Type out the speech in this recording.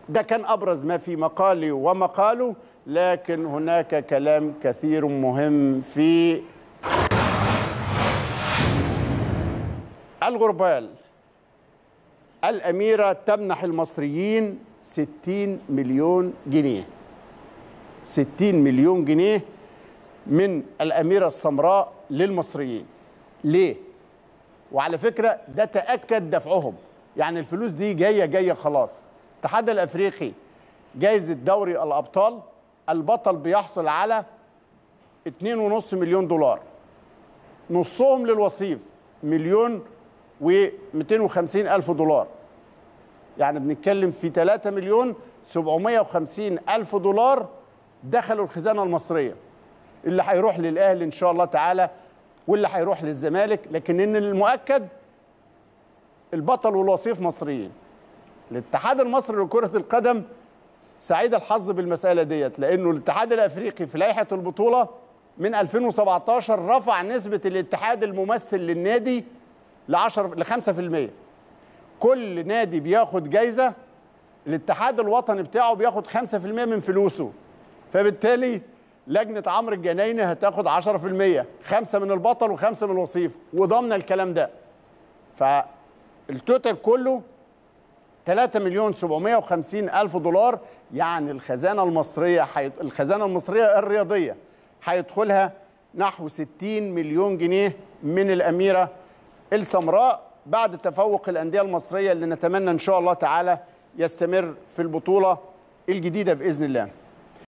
ده كان ابرز ما في مقالي ومقاله لكن هناك كلام كثير مهم في الغربال الأميرة تمنح المصريين 60 مليون جنيه 60 مليون جنيه من الأميرة السمراء للمصريين ليه؟ وعلى فكرة ده تأكد دفعهم يعني الفلوس دي جاية جاية خلاص الاتحاد الأفريقي جايزة دوري الأبطال البطل بيحصل على 2.5 مليون دولار نصهم للوصيف مليون و250 ألف دولار يعني بنتكلم في 3 مليون 750 ألف دولار دخلوا الخزانة المصرية اللي هيروح للأهلي إن شاء الله تعالى واللي هيروح للزمالك لكن إن المؤكد البطل والوصيف مصريين الاتحاد المصري لكرة القدم سعيد الحظ بالمسألة ديت لأنه الاتحاد الأفريقي في لائحة البطولة من 2017 رفع نسبة الاتحاد الممثل للنادي ل 10 ل 5% كل نادي بياخد جايزه الاتحاد الوطني بتاعه بياخد 5% من فلوسه فبالتالي لجنه عمرو الجنايني هتاخد 10% خمسه من البطل وخمسه من الوصيف وضمن الكلام ده فالتوتال كله 3 مليون 750 الف دولار يعني الخزانه المصريه حيط... الخزانه المصريه الرياضيه هيدخلها نحو 60 مليون جنيه من الاميره السمراء بعد تفوق الانديه المصريه اللي نتمنى ان شاء الله تعالى يستمر في البطوله الجديده باذن الله